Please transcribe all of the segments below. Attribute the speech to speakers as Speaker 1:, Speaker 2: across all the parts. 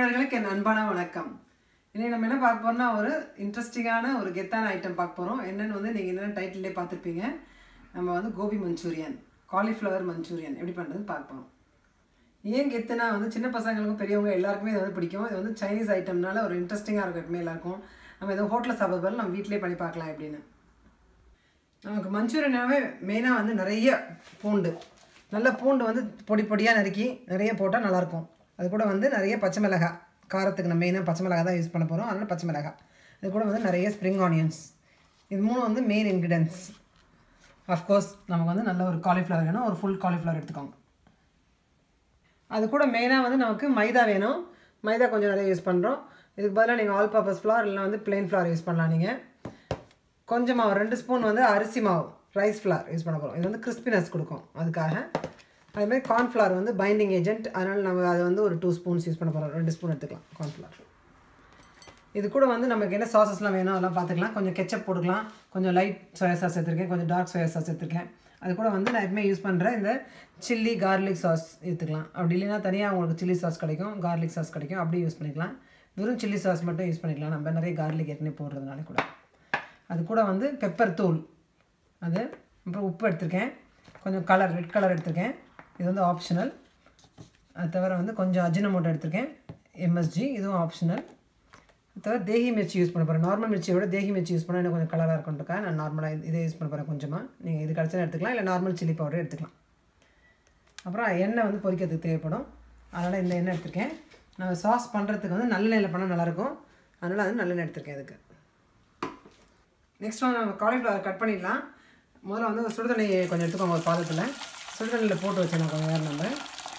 Speaker 1: நண்பர்களுக்கு என் அன்பான வணக்கம் இன்னைக்கு நம்ம என்ன பார்க்க போறோம்னா ஒரு இன்ட்ரெஸ்டிங்கான ஒரு கெத்தான ஐட்டம் பார்க்க போகிறோம் என்னன்னு வந்து நீங்கள் என்ன டைட்டிலே பார்த்துருப்பீங்க நம்ம வந்து கோபி மஞ்சூரியன் காலிஃப்ளவர் மஞ்சூரியன் எப்படி பண்ணுறதுன்னு பார்க்க போகிறோம் ஏன் கெத்துனா வந்து சின்ன பசங்களுக்கும் பெரியவங்க எல்லாருக்குமே இது வந்து பிடிக்கும் இது வந்து சைனீஸ் ஐட்டம்னால ஒரு இன்ட்ரெஸ்டிங்காக இருக்கும் எப்பவுமே எல்லாருக்கும் நம்ம ஏதோ ஹோட்டலில் சாப்பிட்றது பதிலா நம்ம வீட்டிலே பண்ணி பார்க்கலாம் எப்படின்னு நமக்கு மஞ்சூரியனாவே மெயினாக வந்து நிறைய பூண்டு நல்ல பூண்டு வந்து பொடி பொடியாக நறுக்கி நிறைய போட்டால் நல்லாயிருக்கும் அது கூட வந்து நிறைய பச்சை மிளகாய் காரத்துக்கு நம்ம மெயினாக பச்சை மிளகாய் தான் யூஸ் பண்ண போகிறோம் அதனால் பச்சை மிளகாய் அது கூட வந்து நிறைய ஸ்ப்ரிங் ஆனியன்ஸ் இது மூணு வந்து மெயின் இன்க்ரீடியன்ஸ் அஃப்கோர்ஸ் நமக்கு வந்து நல்ல ஒரு காலிஃப்ளவர் வேணும் ஒரு ஃபுல் காலிஃப்ளவர் எடுத்துக்கோங்க அது கூட மெயினாக வந்து நமக்கு மைதா வேணும் மைதா கொஞ்சம் நிறைய யூஸ் பண்ணுறோம் இதுக்கு பதிலாக நீங்கள் ஆல் பர்பஸ் ஃப்ளார் இல்லைனா வந்து பிளெயின் ஃப்ளார் யூஸ் பண்ணலாம் நீங்கள் கொஞ்சம் மாவு ரெண்டு ஸ்பூன் வந்து அரிசி மாவு ரைஸ் ஃப்ளார் யூஸ் பண்ண போகிறோம் இது வந்து கிறிஸ்பினஸ் கொடுக்கும் அதுக்காக அதேமாதிரி கார்ன்ஃப்ளவர் வந்து பைண்டிங் ஏஜென்ட் அதனால் நம்ம அதை வந்து ஒரு டூ ஸ்பூன்ஸ் யூஸ் பண்ண போகிறோம் ரெண்டு ஸ்பூன் எடுத்துக்கலாம் கார்ன்ஃப்ளவர் இது கூட வந்து நமக்கு என்ன சாசஸ்லாம் வேணும் அதெல்லாம் பார்த்துக்கலாம் கொஞ்சம் கெச்சப் போட்டுக்கலாம் கொஞ்சம் லைட் சோயா சாஸ் எடுத்துருக்கேன் கொஞ்சம் டார்க் சோயா சாஸ் எடுத்துருக்கேன் அது கூட வந்து நான் எப்பவுமே யூஸ் பண்ணுற இந்த சில்லி கார்லிக் சாஸ் எடுத்துக்கலாம் அப்படி இல்லைன்னா தனியாக உங்களுக்கு சில்லி சாஸ் கிடைக்கும் கார்லிக் சாஸ் கிடைக்கும் அப்படியே யூஸ் பண்ணிக்கலாம் வெறும் சில்லி சாஸ் மட்டும் யூஸ் பண்ணிக்கலாம் நம்ம நிறைய கார்லிக் ஏற்கனவே போடுறதுனால கூட அது கூட வந்து பெப்பர் தூள் அது அப்புறம் உப்பு எடுத்திருக்கேன் கொஞ்சம் கலர் ரெட் கலர் எடுத்திருக்கேன் இது வந்து ஆப்ஷனல் அது தவிர வந்து கொஞ்சம் அஜினமோட்டோ எடுத்திருக்கேன் எம்எஸ்ஜி இதுவும் ஆப்ஷனல் அது தவிர தேகி மிர்ச்சி யூஸ் பண்ண போகிறேன் நார்மல் மிர்ச்சியை விட தேகி மிர்ச்சி யூஸ் பண்ணால் இன்னும் கொஞ்சம் கலராக இருக்கும்ன்றக்கா நான் நார்மலாக இதே யூஸ் பண்ண போகிறேன் கொஞ்சமாக நீங்கள் இது கிடச்சா எடுத்துக்கலாம் இல்லை நார்மல் சில்லி பவுடர் எடுத்துக்கலாம் அப்புறம் எண்ணெய் வந்து பொரிக்கிறதுக்கு தேவைப்படும் அதனால் இந்த எண்ணெய் எடுத்திருக்கேன் நான் சாஸ் பண்ணுறதுக்கு வந்து நல்லெண்ணெயில் பண்ணால் நல்லாயிருக்கும் அதனால் அது நல்லெண்ணெய் எடுத்திருக்கேன் இதுக்கு நெக்ஸ்ட் வந்து நம்ம காலிஃப்ளவர் கட் பண்ணிடலாம் முதல்ல வந்து ஒரு சுடுதண்ணி கொஞ்சம் எடுத்துக்கோங்க ஒரு பாதத்தில் சுடுதண்ணியில் போட்டு வச்சிடலாம் கொஞ்சம் நேரம் நம்ம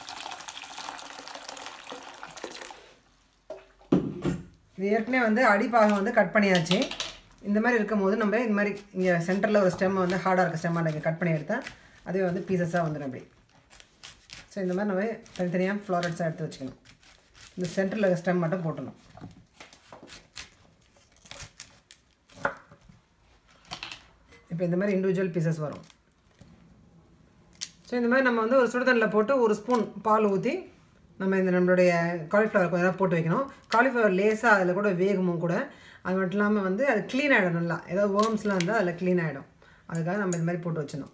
Speaker 1: இது ஏற்கனவே வந்து அடிப்பாகம் வந்து கட் பண்ணியாச்சு இந்த மாதிரி இருக்கும் போது நம்ம இந்த மாதிரி இங்கே சென்டரில் ஒரு ஸ்டெம்மை வந்து ஹார்டாக இருக்க ஸ்டெம்மாக இங்கே கட் பண்ணி எடுத்தால் அதுவே வந்து பீசஸாக வந்துடும் அப்படி ஸோ இந்த மாதிரி நம்ம தனித்தனியாக ஃப்ளாரட்ஸாக எடுத்து வச்சுக்கணும் இந்த சென்டரில் இருக்க ஸ்டெம் மட்டும் போட்டணும் இப்போ இந்த மாதிரி இண்டிவிஜுவல் பீசஸ் வரும் ஸோ இந்த மாதிரி நம்ம வந்து ஒரு சுடுதண்ணில் போட்டு ஒரு ஸ்பூன் பால் ஊற்றி நம்ம இந்த நம்மளுடைய காலிஃப்ளவர் கொஞ்சம் நேரம் போட்டு வைக்கணும் காலிஃப்ளவர் லேசாக அதில் கூட வேகமும் கூட அது மட்டும் இல்லாமல் வந்து அது க்ளீன் ஆகிடும் நல்லா ஏதாவது வேர்ம்ஸ்லாம் இருந்தால் அதில் க்ளீன் ஆகிடும் அதுக்காக நம்ம இந்த மாதிரி போட்டு வச்சிடணும்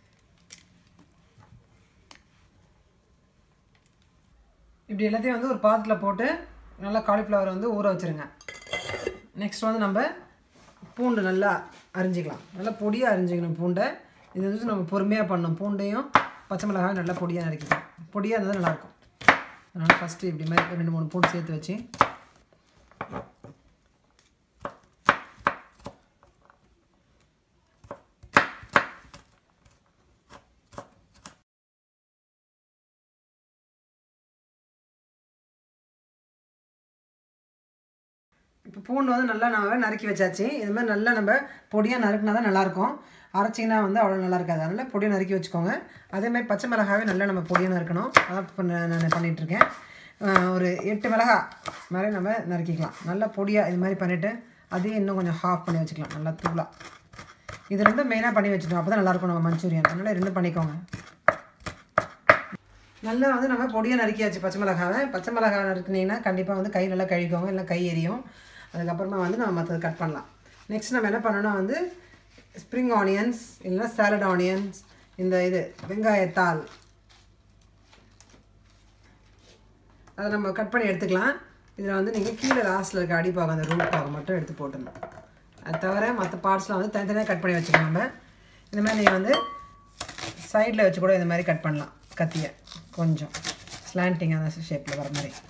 Speaker 1: இப்படி எல்லாத்தையும் வந்து ஒரு பாத்திரத்தில் போட்டு நல்லா காலிஃப்ளவர் வந்து ஊற வச்சுருங்க நெக்ஸ்ட் வந்து நம்ம பூண்டு நல்லா அரிஞ்சிக்கலாம் நல்லா பொடியாக அரிஞ்சிக்கணும் பூண்டை இது வந்து நம்ம பொறுமையாக பண்ணணும் பூண்டையும் பச்சை மிளகாயும் நல்லா பொடியாக நறுக்கிக்கணும் பொடியாக இருந்தால் நல்லாயிருக்கும் அதனால் ஃபஸ்ட்டு இப்படி மாதிரி ரெண்டு மூணு பூண்டு சேர்த்து வச்சு இப்போ பூண்டு வந்து நல்லா நம்ம நறுக்கி வச்சாச்சு இது மாதிரி நல்லா நம்ம பொடியாக நறுக்கினா தான் நல்லாயிருக்கும் அரைச்சிங்கன்னா வந்து அவ்வளோ நல்லா இருக்காது அதனால் பொடியை நறுக்கி வச்சுக்கோங்க அதேமாதிரி பச்சை மிளகாவே நல்லா நம்ம பொடியாக நறுக்கணும் அதான் இப்போ நான் நான் பண்ணிகிட்ருக்கேன் ஒரு எட்டு மிளகா மாதிரி நம்ம நறுக்கிக்கலாம் நல்லா பொடியாக இது மாதிரி பண்ணிவிட்டு அதையும் இன்னும் கொஞ்சம் ஹாஃப் பண்ணி வச்சுக்கலாம் நல்லா தூளாக இது ரெண்டும் மெயினாக பண்ணி வச்சுட்டோம் அப்போ தான் நல்லாயிருக்கும் நம்ம மஞ்சூரியன் அதனால் ரெண்டும் பண்ணிக்கோங்க நல்லா வந்து நம்ம பொடியாக நறுக்கியாச்சு பச்சை மிளகாவை பச்சை மிளகாவை நறுக்கினீங்கன்னா கண்டிப்பாக வந்து கை நல்லா கழுவிக்கோங்க இல்லை கை எரியும் அதுக்கப்புறமா வந்து நம்ம மற்றது கட் பண்ணலாம் நெக்ஸ்ட் நம்ம என்ன பண்ணணும்னா வந்து ஸ்ப்ரிங் ஆனியன்ஸ் இல்லைன்னா சாலட் ஆனியன்ஸ் இந்த இது வெங்காயத்தாள் அதை நம்ம கட் பண்ணி எடுத்துக்கலாம் இதில் வந்து நீங்கள் கீழே லாஸ்ட்டில் இருக்க அடிப்பாகம் அந்த ரூட் பாகம் மட்டும் எடுத்து போட்டுடணும் அது தவிர மற்ற பார்ட்ஸ்லாம் வந்து தனித்தனியாக கட் பண்ணி வச்சுக்கணும் நம்ம இந்த மாதிரி நீங்கள் வந்து சைடில் வச்சு கூட இந்த மாதிரி கட் பண்ணலாம் கத்தியை கொஞ்சம் ஸ்லாண்டிங்கான ஷேப்பில் வர மாதிரி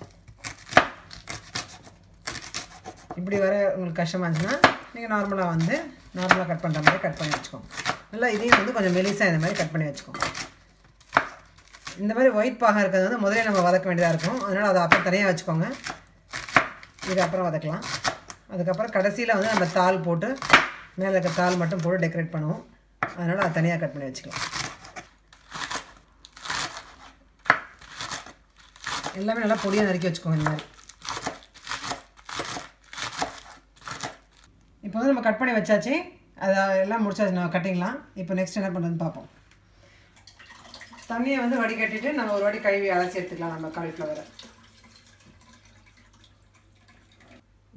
Speaker 1: இப்படி வர உங்களுக்கு கஷ்டமாக இருந்துச்சுன்னா நீங்கள் நார்மலாக வந்து நார்மலாக கட் பண்ணுற மாதிரி கட் பண்ணி வச்சுக்கோங்க நல்லா இதையும் வந்து கொஞ்சம் மெலிசாக இந்த மாதிரி கட் பண்ணி வச்சுக்கோங்க இந்த மாதிரி ஒயிட் பாகம் இருக்கிறது வந்து முதலே நம்ம வதக்க வேண்டியதாக இருக்கும் அதனால் அதை அப்புறம் தனியாக வச்சுக்கோங்க இது அப்புறம் வதக்கலாம் அதுக்கப்புறம் கடைசியில் வந்து நம்ம தாள் போட்டு மேலே இருக்க தாள் மட்டும் போட்டு டெக்கரேட் பண்ணுவோம் அதனால் அதை தனியாக கட் பண்ணி வச்சுக்கலாம் எல்லாமே நல்லா பொடியாக நறுக்கி வச்சுக்கோங்க இந்த மாதிரி இப்போ வந்து நம்ம கட் பண்ணி வச்சாச்சு அதை எல்லாம் முடிச்சாச்சு நம்ம கட்டிங்லாம் இப்போ நெக்ஸ்ட் என்ன பண்ணுறதுன்னு பார்ப்போம் தண்ணியை வந்து வடிகட்டிட்டு நம்ம ஒரு வாட்டி கழுவி அலசி எடுத்துக்கலாம் நம்ம காலிஃப்ளவரை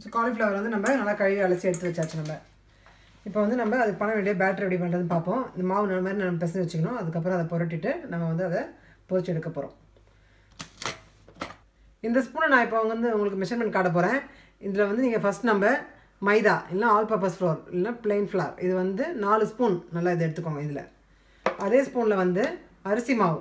Speaker 1: ஸோ காலிஃப்ளவர் வந்து நம்ம நல்லா கழுவி அலசி எடுத்து வச்சாச்சு நம்ம இப்போ வந்து நம்ம அதுக்கு பண்ண வேண்டிய பேட்டர் எப்படி பண்ணுறதுன்னு பார்ப்போம் இந்த மாவு நல்ல மாதிரி நம்ம பிசைஞ்சு வச்சுக்கணும் அதுக்கப்புறம் அதை புரட்டிட்டு நம்ம வந்து அதை பொரிச்சு எடுக்க போகிறோம் இந்த ஸ்பூனை நான் இப்போ வந்து உங்களுக்கு மெஷர்மெண்ட் காட்ட போகிறேன் இதில் வந்து நீங்கள் ஃபஸ்ட் நம்ம மைதா இல்லைனா ஆல் பர்பஸ் ஃப்ளோர் இல்லைனா பிளெயின் ஃப்ளார் இது வந்து நாலு ஸ்பூன் நல்லா இதை எடுத்துக்கோங்க இதில் அதே ஸ்பூனில் வந்து அரிசி மாவு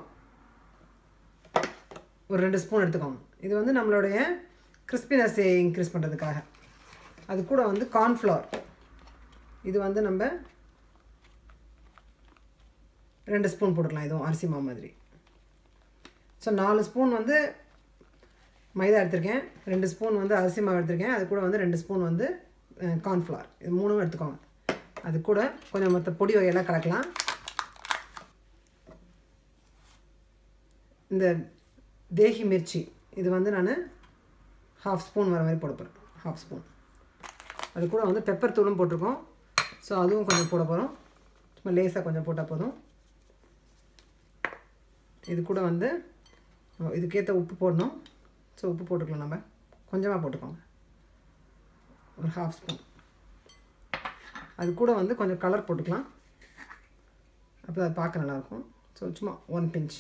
Speaker 1: ஒரு ரெண்டு ஸ்பூன் எடுத்துக்கோங்க இது வந்து நம்மளுடைய கிறிஸ்பினஸ்ஸை இன்க்ரீஸ் பண்ணுறதுக்காக அது கூட வந்து கார்ன்ஃப்ளவர் இது வந்து நம்ம ரெண்டு ஸ்பூன் போட்டுக்கலாம் இதுவும் அரிசி மாவு மாதிரி ஸோ நாலு ஸ்பூன் வந்து மைதா எடுத்திருக்கேன் ரெண்டு ஸ்பூன் வந்து அரிசி மாவு எடுத்திருக்கேன் அது கூட வந்து ரெண்டு ஸ்பூன் வந்து கார்ன்ஃப்ளவர் இது மூணும் எடுத்துக்கோங்க அது கூட கொஞ்சம் மற்ற பொடி வகையெல்லாம் கலக்கலாம் இந்த தேகி மிர்ச்சி இது வந்து நான் ஹாஃப் ஸ்பூன் வர மாதிரி போட போகிறேன் ஹாஃப் ஸ்பூன் அது கூட வந்து பெப்பர் தூளும் போட்டிருக்கோம் ஸோ அதுவும் கொஞ்சம் போட போகிறோம் சும்மா லேசாக கொஞ்சம் போட்டால் போதும் இது கூட வந்து இதுக்கேற்ற உப்பு போடணும் ஸோ உப்பு போட்டுக்கலாம் நம்ம கொஞ்சமாக போட்டுக்கோங்க ஒரு ஹாஃப் ஸ்பூன் அது கூட வந்து கொஞ்சம் கலர் போட்டுக்கலாம் அப்போ அது பார்க்க நல்லாயிருக்கும் ஸோ சும்மா ஒன் பிஞ்ச்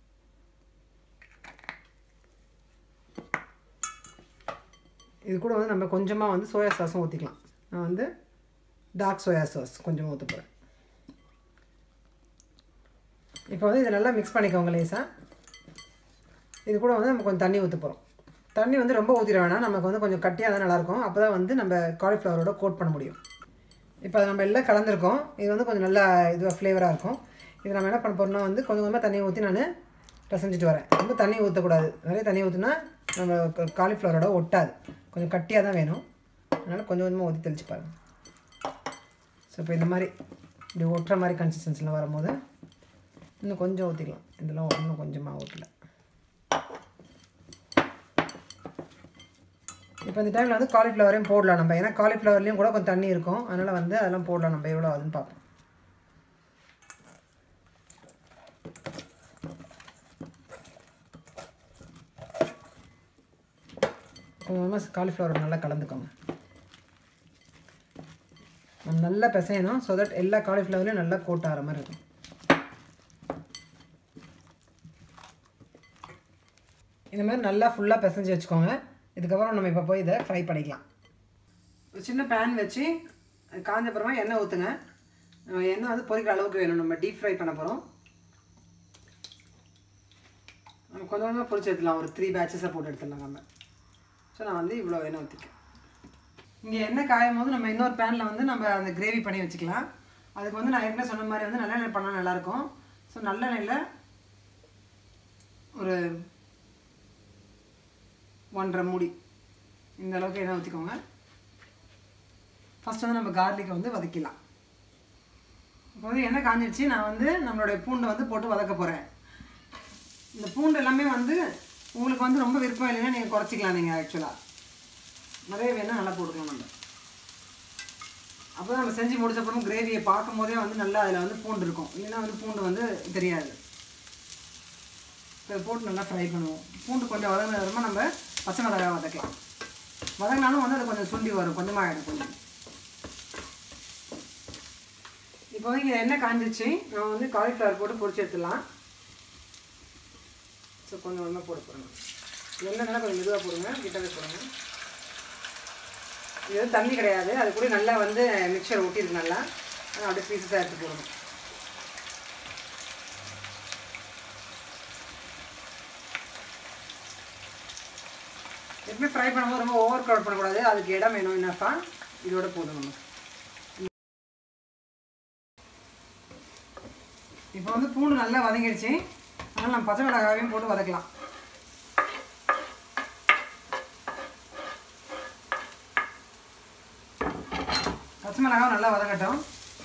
Speaker 1: இது கூட வந்து நம்ம கொஞ்சமாக வந்து சோயா சாஸும் ஊற்றிக்கலாம் நான் வந்து டார்க் சோயா சாஸ் கொஞ்சமாக ஊற்ற போகிறேன் இப்போ வந்து இதை நல்லா மிக்ஸ் பண்ணிக்கோங்க லேசாக இது கூட வந்து நம்ம கொஞ்சம் தண்ணி ஊற்ற போகிறோம் தண்ணி வந்து ரொம்ப ஊற்றிட வேணாம் நமக்கு வந்து கொஞ்சம் கட்டியாக தான் நல்லாயிருக்கும் அப்போ தான் வந்து நம்ம காலிஃப்ளவரோட கோட் பண்ண முடியும் இப்போ அதை நம்ம எல்லாம் கலந்துருக்கோம் இது வந்து கொஞ்சம் நல்லா இதுவாக ஃப்ளேவராக இருக்கும் இது நம்ம என்ன பண்ண போகிறோம்னா வந்து கொஞ்சம் கொஞ்சமாக தண்ணி ஊற்றி நான் பிசைஞ்சிட்டு வரேன் ரொம்ப தண்ணி ஊற்றக்கூடாது நிறைய தண்ணி ஊற்றினா நம்ம காலிஃப்ளவரோட ஒட்டாது கொஞ்சம் கட்டியாக தான் வேணும் அதனால் கொஞ்சம் கொஞ்சமாக ஊற்றி தெளிச்சு பாருங்கள் ஸோ இப்போ இந்த மாதிரி இப்படி ஒட்டுற மாதிரி கன்சிஸ்டன்சியில் வரும்போது இன்னும் கொஞ்சம் ஊற்றிக்கலாம் இதெல்லாம் இன்னும் கொஞ்சமாக ஊற்றல இப்போ இந்த டைமில் வந்து காலிஃப்ளவரையும் போடலாம் நம்ம ஏன்னா காலிஃப்ளவர்லேயும் கூட கொஞ்சம் தண்ணி இருக்கும் அதனால் வந்து அதெல்லாம் போடலாம் நம்ம எவ்வளோ ஆகுதுன்னு பார்ப்போம் கொஞ்சமாக காலிஃப்ளவர் நல்லா கலந்துக்கோங்க நல்லா பிசையணும் ஸோ தட் எல்லா காலிஃப்ளவர்லையும் நல்லா கோட் ஆகிற மாதிரி இருக்கும் இந்த மாதிரி நல்லா ஃபுல்லாக பிசைஞ்சு வச்சுக்கோங்க இதுக்கப்புறம் நம்ம இப்போ போய் இதை ஃப்ரை பண்ணிக்கலாம் ஒரு சின்ன பேன் வச்சு காஞ்ச அப்புறமா எண்ணெய் ஊற்றுங்க எண்ணெய் வந்து பொரிக்கிற அளவுக்கு வேணும் நம்ம டீப் ஃப்ரை பண்ண போகிறோம் நம்ம கொஞ்சம் கொஞ்சமாக பொரிச்சு எடுத்துலாம் ஒரு த்ரீ பேட்சஸாக போட்டு எடுத்துடலாம் நம்ம ஸோ நான் வந்து இவ்வளோ எண்ணெய் ஊற்றிக்கேன் இங்கே எண்ணெய் காயும் போது நம்ம இன்னொரு பேனில் வந்து நம்ம அந்த கிரேவி பண்ணி வச்சுக்கலாம் அதுக்கு வந்து நான் ஏற்கனவே சொன்ன மாதிரி வந்து நல்லெண்ணெய் பண்ணால் நல்லாயிருக்கும் ஸோ நல்லெண்ணெயில் ஒரு ஒன்றரை மூடி இந்த அளவுக்கு எண்ணெய் ஊற்றிக்கோங்க ஃபஸ்ட் வந்து நம்ம கார்லிக்கை வந்து வதக்கிடலாம் இப்போ வந்து எண்ணெய் காஞ்சிடுச்சு நான் வந்து நம்மளுடைய பூண்டை வந்து போட்டு வதக்க போகிறேன் இந்த பூண்டு எல்லாமே வந்து உங்களுக்கு வந்து ரொம்ப விருப்பம் இல்லைன்னா நீங்கள் குறைச்சிக்கலாம் நீங்கள் ஆக்சுவலாக நிறைய வேணால் நல்லா போட்டுக்கலாம் நம்ம அப்போ தான் நம்ம செஞ்சு முடிச்சப்பறம் கிரேவியை பார்க்கும் போதே வந்து நல்லா அதில் வந்து பூண்டு இருக்கும் இல்லைன்னா வந்து பூண்டு வந்து தெரியாது இதை போட்டு நல்லா ஃப்ரை பண்ணுவோம் பூண்டு கொஞ்சம் வதங்கின வரமா நம்ம பச்சை மிளகாய் வதக்கலாம் வதங்கினாலும் வந்து அது கொஞ்சம் சுண்டி வரும் கொஞ்சமாக ஆகிடும் கொஞ்சம் இப்போ வந்து இங்கே எண்ணெய் காஞ்சிச்சு நான் வந்து காலிஃப்ளவர் போட்டு பொரிச்சு எடுத்துடலாம் ஸோ கொஞ்சம் கொஞ்சமாக போட போடுங்க எண்ணெய் கொஞ்சம் மெதுவாக போடுங்க கிட்டவே போடுங்க இது வந்து தண்ணி கிடையாது அது கூட நல்லா வந்து மிக்சர் ஊட்டியிருக்கு நல்லா ஆனால் அப்படியே பீசஸாக எடுத்து போடணும் எப்பவுமே ஃப்ரை பண்ணும்போது ரொம்ப ஓவர் க்ரௌட் பண்ணக்கூடாது அதுக்கு இடம் வேணும் என்னப்பா இதோட போதும் நமக்கு இப்போ வந்து பூண்டு நல்லா வதங்கிடுச்சு அதனால் நம்ம பச்சை மிளகாவையும் போட்டு வதக்கலாம் பச்சை மிளகாவும் நல்லா வதங்கட்டும்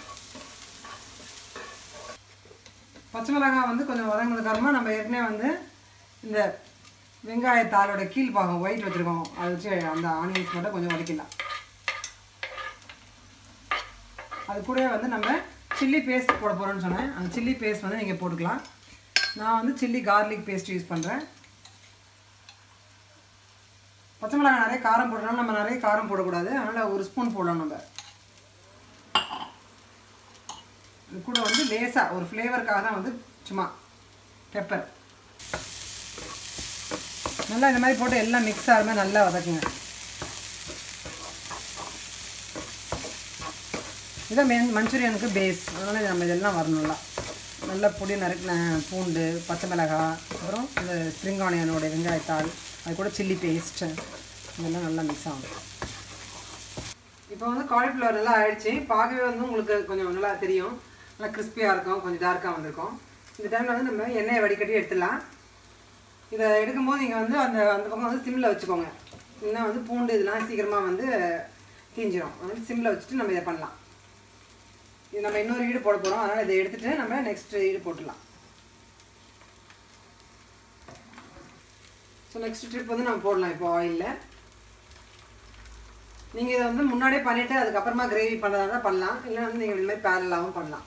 Speaker 1: பச்சை மிளகாய் வந்து கொஞ்சம் வதங்கினதுக்கப்புறமா நம்ம ஏற்கனவே வந்து இந்த வெங்காயத்தாளோட கீழ் பாகம் ஒயிட் வச்சுருக்கோம் அதை வச்சு அந்த ஆனியன்ஸ் மட்டும் கொஞ்சம் வதக்கிடலாம் அது கூடவே வந்து நம்ம சில்லி பேஸ்ட் போட போகிறோன்னு சொன்னேன் அந்த சில்லி பேஸ்ட் வந்து நீங்கள் போட்டுக்கலாம் நான் வந்து சில்லி கார்லிக் பேஸ்ட் யூஸ் பண்ணுறேன் பச்சை மிளகாய் நிறைய காரம் போடுறோம் நம்ம நிறைய காரம் போடக்கூடாது அதனால் ஒரு ஸ்பூன் போடணும் நம்ம இது கூட வந்து லேசாக ஒரு ஃப்ளேவருக்காக தான் வந்து சும்மா பெப்பர் நல்லா இந்த மாதிரி போட்டு எல்லாம் மிக்ஸ் ஆகிற மாதிரி நல்லா வதக்குங்க இதான் மென் மஞ்சூரியனுக்கு பேஸ் அதனால் நம்ம இதெல்லாம் வரணும்ல நல்லா பொடி நறுக்கின பூண்டு பச்சை மிளகாய் அப்புறம் இந்த ஸ்ப்ரிங் ஆனியனோட வெங்காயத்தாள் அது கூட சில்லி பேஸ்ட்டு இதெல்லாம் நல்லா மிக்ஸ் ஆகும் இப்போ வந்து காலிஃப்ளவர் நல்லா ஆயிடுச்சு பார்க்கவே வந்து உங்களுக்கு கொஞ்சம் நல்லா தெரியும் நல்லா கிறிஸ்பியாக இருக்கும் கொஞ்சம் டார்க்காக வந்திருக்கும் இந்த டைமில் வந்து நம்ம எண்ணெயை வடிகட்டி எடுத்துடலாம் இதை எடுக்கும்போது நீங்கள் வந்து அந்த அந்த பக்கம் வந்து சிம்மில் வச்சுக்கோங்க இல்லைன்னா வந்து பூண்டு இதெல்லாம் சீக்கிரமாக வந்து தீஞ்சிரும் அதனால சிம்மில் வச்சுட்டு நம்ம இதை பண்ணலாம் இது நம்ம இன்னொரு ஈடு போட போகிறோம் அதனால் இதை எடுத்துகிட்டு நம்ம நெக்ஸ்ட் ஈடு போட்டுடலாம் ஸோ நெக்ஸ்ட் ட்ரிப் வந்து நம்ம போடலாம் இப்போ ஆயிலில் நீங்கள் இதை வந்து முன்னாடியே பண்ணிவிட்டு அதுக்கப்புறமா கிரேவி பண்ணுறதா இருந்தால் பண்ணலாம் இல்லை வந்து நீங்கள் இந்த மாதிரி பேரலாகவும் பண்ணலாம்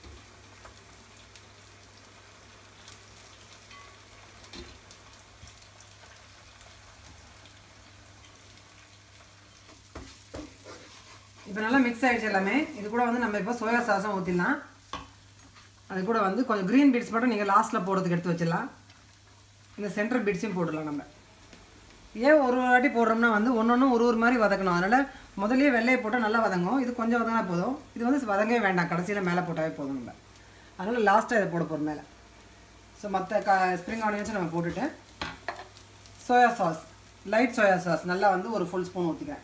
Speaker 1: இப்போ நல்லா மிக்ஸ் ஆகிடுச்சு எல்லாமே இது கூட வந்து நம்ம இப்போ சோயா சாஸும் ஊற்றிடலாம் அது கூட வந்து கொஞ்சம் க்ரீன் பீட்ஸ் மட்டும் நீங்கள் லாஸ்ட்டில் போடுறதுக்கு எடுத்து வச்சிடலாம் இந்த சென்டர் பீட்ஸையும் போட்டுடலாம் நம்ம ஏன் ஒரு வாட்டி போடுறோம்னா வந்து ஒன்று ஒன்று ஒரு ஒரு மாதிரி வதக்கணும் அதனால் முதல்லயே வெள்ளையை போட்டால் நல்லா வதங்கும் இது கொஞ்சம் வதங்கினா போதும் இது வந்து வதங்கவே வேண்டாம் கடைசியில் மேலே போட்டாவே போதும் நம்ம அதனால் லாஸ்ட்டாக இதை போட போகிறோம் மேலே ஸோ மற்ற க ஸ்ப்ரிங் ஆனியன்ஸும் நம்ம போட்டுட்டு soya sauce light soya sauce நல்லா வந்து ஒரு ஃபுல் ஸ்பூன் ஊற்றிக்கிறேன்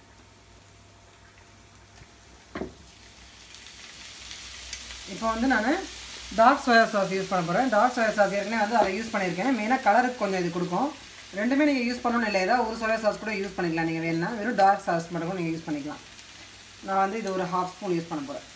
Speaker 1: இப்போ வந்து நான் டார்க் சோயா சாஸ் யூஸ் பண்ண போகிறேன் டார்க் சோயா சாஸ் ஏற்கனவே வந்து அதை யூஸ் பண்ணியிருக்கேன் மெயினாக கலருக்கு கொஞ்சம் இது கொடுக்கும் ரெண்டுமே நீங்கள் யூஸ் பண்ணணும் இல்லை ஏதாவது ஒரு சோயா சாஸ் கூட யூஸ் பண்ணிக்கலாம் நீங்கள் வேணும்னா வெறும் டார்க் சாஸ் மட்டும் கூட நீங்கள் யூஸ் பண்ணிக்கலாம் நான் வந்து இது ஒரு ஹாஃப் ஸ்பூன் யூஸ் பண்ண போகிறேன்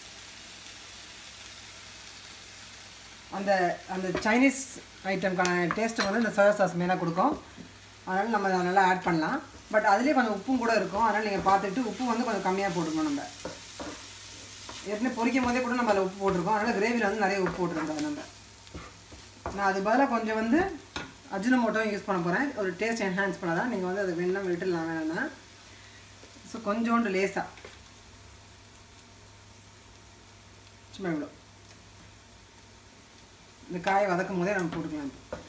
Speaker 1: அந்த அந்த சைனீஸ் ஐட்டம்க்கான டேஸ்ட்டு வந்து இந்த சோயா சாஸ் மெயினாக கொடுக்கும் அதனால் நம்ம அதை நல்லா ஆட் பண்ணலாம் பட் அதுலேயே கொஞ்சம் உப்பும் கூட இருக்கும் அதனால் நீங்கள் பார்த்துட்டு உப்பு வந்து கொஞ்சம் கம்மியாக போட்டுக்கணும் நம்ம ஏற்கனவே பொரிக்கும் போதே கூட நம்ம அதில் உப்பு போட்டிருக்கோம் அதனால் கிரேவியில் வந்து நிறைய உப்பு போட்டிருக்கோம் நம்ம நான் அது பதிலாக கொஞ்சம் வந்து அஜினமோட்டோவும் யூஸ் பண்ண போகிறேன் ஒரு டேஸ்ட் என்ஹான்ஸ் பண்ணாதான் நீங்கள் வந்து அதை வேணும்னா விட்டுடலாம் வேணும்னா ஸோ கொஞ்சோண்டு லேசாக சும்மா இவ்வளோ இந்த காயை வதக்கும் போதே நம்ம போட்டுக்கலாம் இப்போ.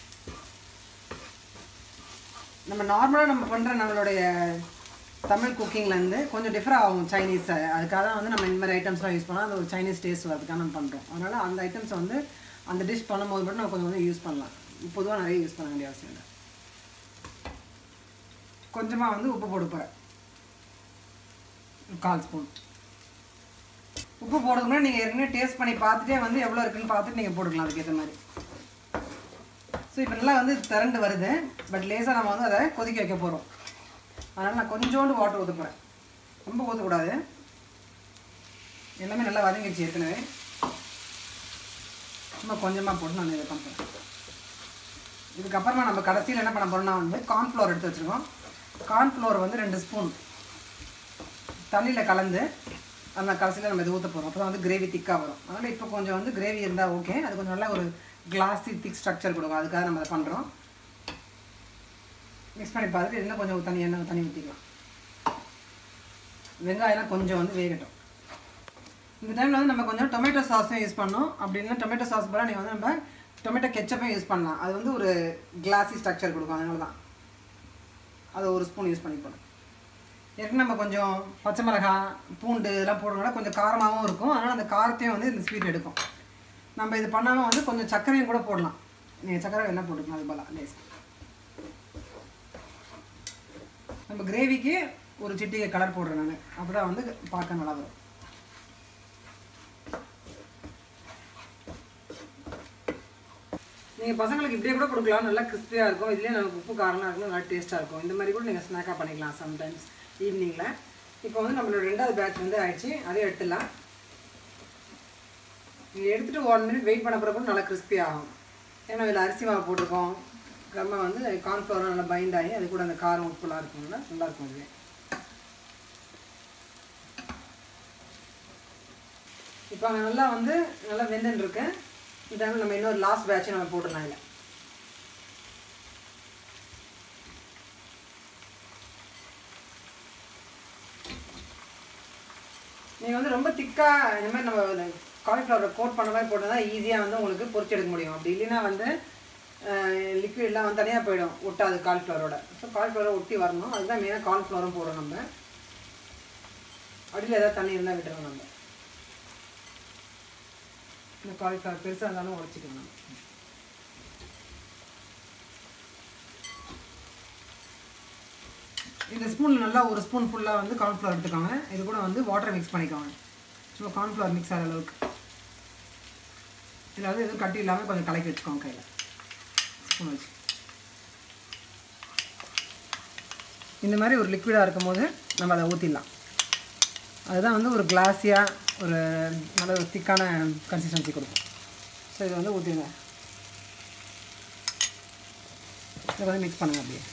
Speaker 1: நம்ம நார்மலாக நம்ம பண்ணுற நம்மளுடைய தமிழ் குக்கிங்லேருந்து கொஞ்சம் டிஃபர் ஆகும் சைனீஸ் அதுக்காக தான் வந்து நம்ம இந்த மாதிரி ஐட்டம்ஸ்லாம் யூஸ் பண்ணால் அது ஒரு சைனீஸ் டேஸ்ட் வரதுக்காக நம்ம பண்ணுறோம் அதனால் அந்த ஐட்டம்ஸை வந்து அந்த டிஷ் பண்ணும்போது மட்டும் நம்ம கொஞ்சம் வந்து யூஸ் பண்ணலாம் பொதுவாக நிறைய யூஸ் பண்ண வேண்டிய அவசியம் இல்லை கொஞ்சமாக வந்து உப்பு போட்டு போகிறேன் கால் ஸ்பூன் உப்பு போடுறதுக்கு முன்னாடி நீங்கள் ஏற்கனவே டேஸ்ட் பண்ணி பார்த்துட்டே வந்து எவ்வளோ இருக்குன்னு பார்த்துட்டு நீங்கள் போட்டுக்கலாம் அதுக்கேற்ற மாதிரி ஸோ இப்போ நல்லா வந்து திரண்டு வருது பட் லேசாக நம்ம வந்து அதை கொதிக்க வைக்க போகிறோம் அதனால் நான் கொஞ்சோண்டு வாட்டர் ஊற்ற போகிறேன் ரொம்ப ஊற்றக்கூடாது எல்லாமே நல்லா வதங்கிடுச்சு ஏற்கனவே சும்மா கொஞ்சமாக போட்டு நான் இதை பண்ணுறேன் இதுக்கப்புறமா நம்ம கடைசியில் என்ன பண்ண போகிறோம்னா வந்து கார்ன்ஃப்ளவர் எடுத்து வச்சுருக்கோம் கார்ன்ஃப்ளவர் வந்து ரெண்டு ஸ்பூன் தண்ணியில் கலந்து அந்த கடைசியில் நம்ம இது ஊற்ற போகிறோம் அப்போ தான் வந்து கிரேவி திக்காக வரும் அதனால் இப்போ கொஞ்சம் வந்து கிரேவி இருந்தால் ஓகே அது கொஞ்சம் நல்லா ஒரு கிளாஸி திக் ஸ்ட்ரக்சர் கொடுக்கும் அதுக்காக நம்ம அதை பண்ணுறோம் மிக்ஸ் பண்ணி பார்த்துட்டு இன்னும் கொஞ்சம் தண்ணி எண்ணெய் தண்ணி ஊற்றிக்கலாம் வெங்காயம்லாம் கொஞ்சம் வந்து வேகட்டும் இந்த டைமில் வந்து நம்ம கொஞ்சம் டொமேட்டோ சாஸும் யூஸ் பண்ணோம் அப்படி இல்லைன்னா டொமேட்டோ சாஸ் போல நீங்கள் வந்து நம்ம டொமேட்டோ கெச்சப்பும் யூஸ் பண்ணலாம் அது வந்து ஒரு கிளாஸி ஸ்ட்ரக்சர் கொடுக்கும் அதனால தான் அதை ஒரு ஸ்பூன் யூஸ் பண்ணிப்போம் ஏற்கனவே நம்ம கொஞ்சம் பச்சை மிளகாய் பூண்டு இதெல்லாம் போடுறதுனால கொஞ்சம் காரமாகவும் இருக்கும் அதனால் அந்த காரத்தையும் வந்து இந்த ஸ்வீட் எடுக்கும் நம்ம இது பண்ணாமல் வந்து கொஞ்சம் சர்க்கரையும் கூட போடலாம் நீங்கள் சர்க்கரை என்ன போட்டுக்கலாம் அது போல லேஸ் நம்ம கிரேவிக்கு ஒரு சிட்டிகை கலர் போடுறேன் நான் அப்போ தான் வந்து பார்க்க நல்லா வரும் நீங்கள் பசங்களுக்கு இப்படியே கூட கொடுக்கலாம் நல்லா கிறிஸ்பியாக இருக்கும் இதுலேயே நமக்கு உப்பு காரமாக இருக்கும் நல்லா டேஸ்ட்டாக இருக்கும் இந்த மாதிரி கூட நீங்கள் ஸ்நாக்காக பண்ணிக்கலாம் சம்டைம்ஸ் ஈவினிங்கில் இப்போ வந்து நம்மளோட ரெண்டாவது பேட்ச் வந்து ஆயிடுச்சு அதையும் எடுத்துடலாம் நீங்கள் எடுத்துகிட்டு ஒன் மினிட் வெயிட் பண்ண பிறகு கூட நல்லா கிறிஸ்பி ஆகும் ஏன்னா இதில் அரிசி மாவு போட்டிருக்கோம் நம்ம வந்து கார்ன்ஃப்ளவரும் நல்லா பைண்ட் ஆகி அது கூட அந்த காரம் உப்புலாம் இருக்கும்ல நல்லாயிருக்கும் இதுவே இப்போ அங்கே நல்லா வந்து நல்லா வெந்துன்னு இருக்கு இந்த டைமில் நம்ம இன்னொரு லாஸ்ட் பேட்சை நம்ம போட்டுடலாம் இதில் நீங்கள் வந்து ரொம்ப திக்காக இந்த மாதிரி நம்ம காலிஃப்ளவரை கோட் பண்ண மாதிரி போட்டால் தான் ஈஸியாக வந்து உங்களுக்கு பொரிச்சு எடுக்க முடியும் அப்படி இல்லைன்னா வந்து லிக்விட்லாம் வந்து தனியாக போயிடும் ஒட்டாது காலிஃப்ளவரோட ஸோ காலிஃப்ளவரை ஒட்டி வரணும் அதுதான் மெயினாக காலிஃப்ளவரும் போடுறோம் நம்ம அடியில் ஏதாவது தண்ணி இருந்தால் விட்டுறோம் நம்ம இந்த காலிஃப்ளவர் பெருசாக இருந்தாலும் உடச்சிக்கணும் நம்ம இந்த ஸ்பூனில் நல்லா ஒரு ஸ்பூன் ஃபுல்லாக வந்து கார்ன்ஃப்ளவர் எடுத்துக்கோங்க இது கூட வந்து வாட்டர் மிக்ஸ் பண்ணிக்கோங்க சும்மா கார்ன்ஃப்ளவர் மிக்ஸ் ஆகிற அளவுக்கு இதில் வந்து எதுவும் கட்டி இல்லாமல் கொஞ்சம் கலக்கி வச்சுக்கோங்க கையில் ஸ்பூன் வச்சு இந்த மாதிரி ஒரு லிக்விடாக இருக்கும் போது நம்ம அதை ஊற்றிடலாம் அதுதான் வந்து ஒரு கிளாஸியாக ஒரு நல்ல ஒரு திக்கான கன்சிஸ்டன்சி கொடுக்கும் ஸோ இதை வந்து ஊற்றிடுங்க இதை வந்து மிக்ஸ் பண்ணுங்க அப்படியே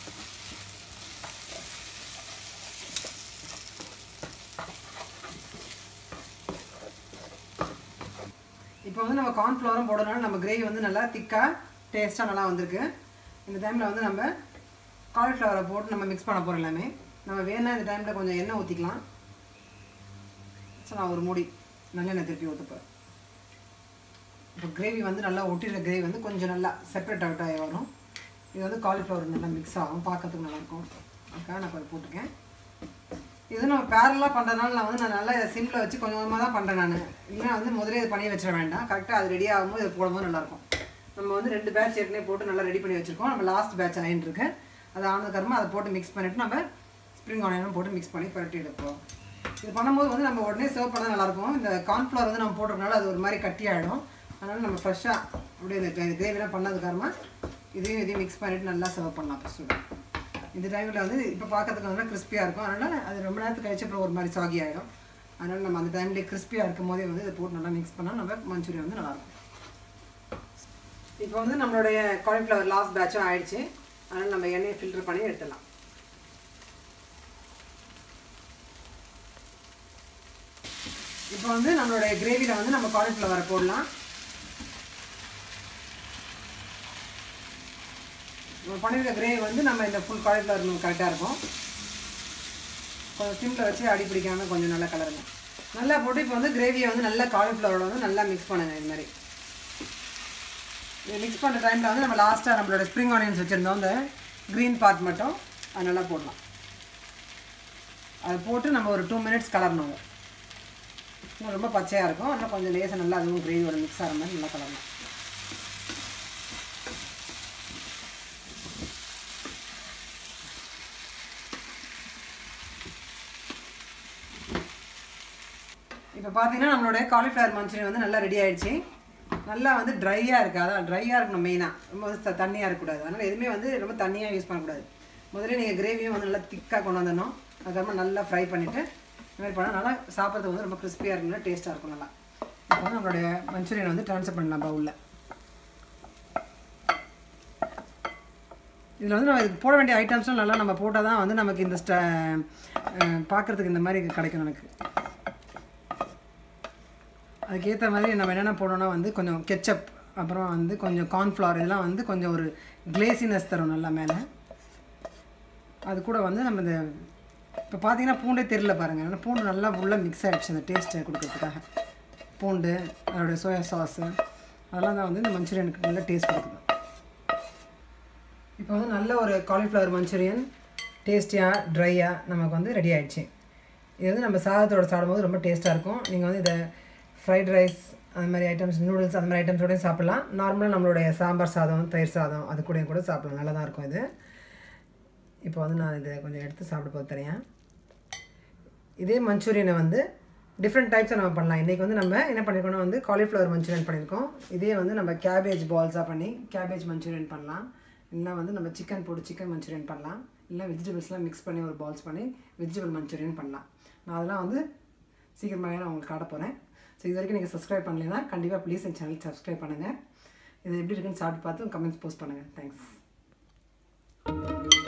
Speaker 1: இப்போ வந்து நம்ம கார்ன்ஃப்ளவரும் போடுறதுனால நம்ம கிரேவி வந்து நல்லா திக்காக டேஸ்ட்டாக நல்லா வந்திருக்கு இந்த டைமில் வந்து நம்ம காலிஃப்ளவரை போட்டு நம்ம மிக்ஸ் பண்ண போகிறோம் எல்லாமே நம்ம வேணா இந்த டைமில் கொஞ்சம் எண்ணெய் ஊற்றிக்கலாம் ஸோ நான் ஒரு மூடி நல்லெண்ணெய் திருப்பி ஊற்றுப்பேன் இப்போ கிரேவி வந்து நல்லா ஒட்டிடுற கிரேவி வந்து கொஞ்சம் நல்லா செப்பரேட் அவுட் ஆகி வரும் இது வந்து காலிஃப்ளவர் நல்லா மிக்ஸ் ஆகும் பார்க்கறதுக்கு நல்லாயிருக்கும் அதுக்காக நான் கொஞ்சம் போட்டிருக்கேன் இது நம்ம பேரலாக பண்ணுறதுனால நான் வந்து நான் நல்லா இதை சிம்மில் வச்சு கொஞ்சம் கொஞ்சமாக தான் பண்ணுறேன் நான் இல்லைன்னா வந்து முதலே இது பண்ணி வச்சிட வேண்டாம் கரெக்டாக அது ரெடி ஆகும்போது இது போடும்போது நல்லாயிருக்கும் நம்ம வந்து ரெண்டு பேட்ச் ஏற்கனவே போட்டு நல்லா ரெடி பண்ணி வச்சுருக்கோம் நம்ம லாஸ்ட் பேட்ச் ஆகிட்டு இருக்கு அது ஆனதுக்கப்புறமா அதை போட்டு மிக்ஸ் பண்ணிவிட்டு நம்ம ஸ்ப்ரிங் ஆனியனும் போட்டு மிக்ஸ் பண்ணி பரட்டி எடுப்போம் இது பண்ணும்போது வந்து நம்ம உடனே சர்வ் பண்ணால் நல்லாயிருக்கும் இந்த கார்ன்ஃப்ளவர் வந்து நம்ம போட்டிருக்கனால அது ஒரு மாதிரி கட்டி ஆகிடும் அதனால் நம்ம ஃப்ரெஷ்ஷாக அப்படியே இந்த கிரேவிலாம் பண்ணதுக்கப்புறமா இதையும் இதையும் மிக்ஸ் பண்ணிவிட்டு நல்லா சர்வ் பண்ணலாம் ஃபஸ்ட்டு இந்த டைமில் வந்து இப்போ பார்க்கறதுக்கு நல்லா கிறிஸ்பியாக இருக்கும் அதனால் அது ரொம்ப நேரத்துக்கு கழிச்சு அப்புறம் ஒரு மாதிரி சாகி ஆகிடும் அதனால் நம்ம அந்த டைம்லேயே கிறிஸ்பியாக இருக்கும் போதே வந்து இதை போட்டு நல்லா மிக்ஸ் பண்ணால் நம்ம மஞ்சூரியன் வந்து நல்லாயிருக்கும் இப்போ வந்து நம்மளுடைய காலிஃப்ளவர் லாஸ்ட் பேட்சும் ஆயிடுச்சு அதனால் நம்ம எண்ணெயை ஃபில்டர் பண்ணி எடுத்துடலாம் இப்போ வந்து நம்மளுடைய கிரேவியில் வந்து நம்ம காலிஃப்ளவரை போடலாம் நம்ம பண்ணியிருக்க கிரேவி வந்து நம்ம இந்த ஃபுல் காலிஃப்ளவர் நமக்கு கரெக்டாக இருக்கும் கொஞ்சம் சிம்மில் வச்சு அடி பிடிக்காமல் கொஞ்சம் நல்லா கலருங்க நல்லா போட்டு இப்போ வந்து கிரேவியை வந்து நல்லா காலிஃப்ளவரோட வந்து நல்லா மிக்ஸ் பண்ணுங்க இது மாதிரி இது மிக்ஸ் பண்ணுற டைமில் வந்து நம்ம லாஸ்ட்டாக நம்மளோட ஸ்ப்ரிங் ஆனியன்ஸ் வச்சுருந்தோம் இந்த க்ரீன் பார்ட் மட்டும் அது நல்லா போடலாம் அது போட்டு நம்ம ஒரு டூ மினிட்ஸ் கலரணும் அதை. இன்னும் ரொம்ப பச்சையாக இருக்கும் ஆனால் கொஞ்சம் லேசாக நல்லா அதுவும் கிரேவியோட மிக்ஸ் ஆகிற மாதிரி நல்லா கலரணும் இப்போ பார்த்தீங்கன்னா நம்மளுடைய காலிஃப்ளவர் மஞ்சூரியன் வந்து நல்லா ரெடி ஆயிடுச்சு நல்லா வந்து ட்ரையாக இருக்குது அதான் ட்ரையாக இருக்கணும் மெயினாக ரொம்ப வந்து த- தண்ணியாக இருக்கக்கூடாது அதனால் எதுவுமே வந்து ரொம்ப தண்ணியாக யூஸ் பண்ணக்கூடாது முதல்ல நீங்கள் கிரேவியும் வந்து நல்லா திக்காக கொண்டு வந்துடணும் அதுக்கப்புறமா நல்லா ஃப்ரை பண்ணிவிட்டு இந்த மாதிரி பண்ணால் நல்லா சாப்பிட்றதுக்கு வந்து ரொம்ப கிறிஸ்பியாக இருக்கும்ல டேஸ்ட்டாக இருக்கும் நல்லா இப்போ வந்து நம்மளுடைய மஞ்சூரியன் வந்து ட்ரான்ஸ்ஃபர் பண்ணலாம் பவுலில் இதில் வந்து நம்ம இதுக்கு போட வேண்டிய ஐட்டம்ஸும் நல்லா நம்ம போட்டால் தான் வந்து நமக்கு இந்த ஸ்ட பார்க்குறதுக்கு இந்த மாதிரி கிடைக்கும் எனக்கு அதுக்கேற்ற மாதிரி நம்ம என்னென்ன போடணும்னா வந்து கொஞ்சம் கெச்சப் அப்புறம் வந்து கொஞ்சம் கார்ன்ஃப்ளவர் இதெல்லாம் வந்து கொஞ்சம் ஒரு கிளேசினஸ் தரும் நல்லா மேலே அது கூட வந்து நம்ம இந்த இப்போ பார்த்தீங்கன்னா பூண்டே தெரியல பாருங்கள் ஆனால் பூண்டு நல்லா ஃபுல்லாக மிக்ஸ் ஆகிடுச்சு அந்த டேஸ்ட்டை கொடுக்கறதுக்காக பூண்டு அதோடைய சோயா சாஸு அதெல்லாம் தான் வந்து இந்த மஞ்சூரியனுக்கு நல்ல டேஸ்ட் கொடுக்குது இப்போ வந்து நல்ல ஒரு காலிஃப்ளவர் மஞ்சூரியன் டேஸ்டியாக ட்ரையாக நமக்கு வந்து ரெடி ஆயிடுச்சு இது வந்து நம்ம சாதத்தோட சாப்பிடும்போது ரொம்ப டேஸ்ட்டாக இருக்கும் நீங்கள் வந்து இதை ஃப்ரைட் ரைஸ் அந்த மாதிரி ஐட்டம்ஸ் நூடுல்ஸ் அந்த மாதிரி ஐட்டம்ஸோடய சாப்பிட்லாம் நார்மலாக நம்மளுடைய சாம்பார் சாதம் தயிர் சாதம் அது கூடயும் கூட சாப்பிடலாம் நல்லா தான் இருக்கும் இது இப்போ வந்து நான் இதை கொஞ்சம் எடுத்து சாப்பிட போது தரேன் இதே மஞ்சூரியனை வந்து டிஃப்ரெண்ட் டைப்ஸாக நம்ம பண்ணலாம் இன்றைக்கி வந்து நம்ம என்ன பண்ணியிருக்கோம்னா வந்து காலிஃப்ளவர் மஞ்சூரியன் பண்ணியிருக்கோம் இதே வந்து நம்ம கேபேஜ் பால்ஸாக பண்ணி கேபேஜ் மஞ்சூரியன் பண்ணலாம் இல்லைனா வந்து நம்ம சிக்கன் போட்டு சிக்கன் மஞ்சூரியன் பண்ணலாம் இல்லை வெஜிடபிள்ஸ்லாம் மிக்ஸ் பண்ணி ஒரு பால்ஸ் பண்ணி வெஜிடபிள் மஞ்சூரியன் பண்ணலாம் நான் அதெல்லாம் வந்து சீக்கிரமாகவே நான் உங்களுக்கு காட்ட போகிறேன் ஸோ இது வரைக்கும் நீங்கள் சப்ஸ்கிரைப் பண்ணலைன்னா கண்டிப்பாக ப்ளீஸ் என் சேனல் சப்ஸ்கிரைப் பண்ணுங்கள் இது எப்படி இருக்குன்னு சாப்பிட்டு பார்த்து கமெண்ட்ஸ் போஸ்ட் பண்ணுங்கள் தேங்க்ஸ்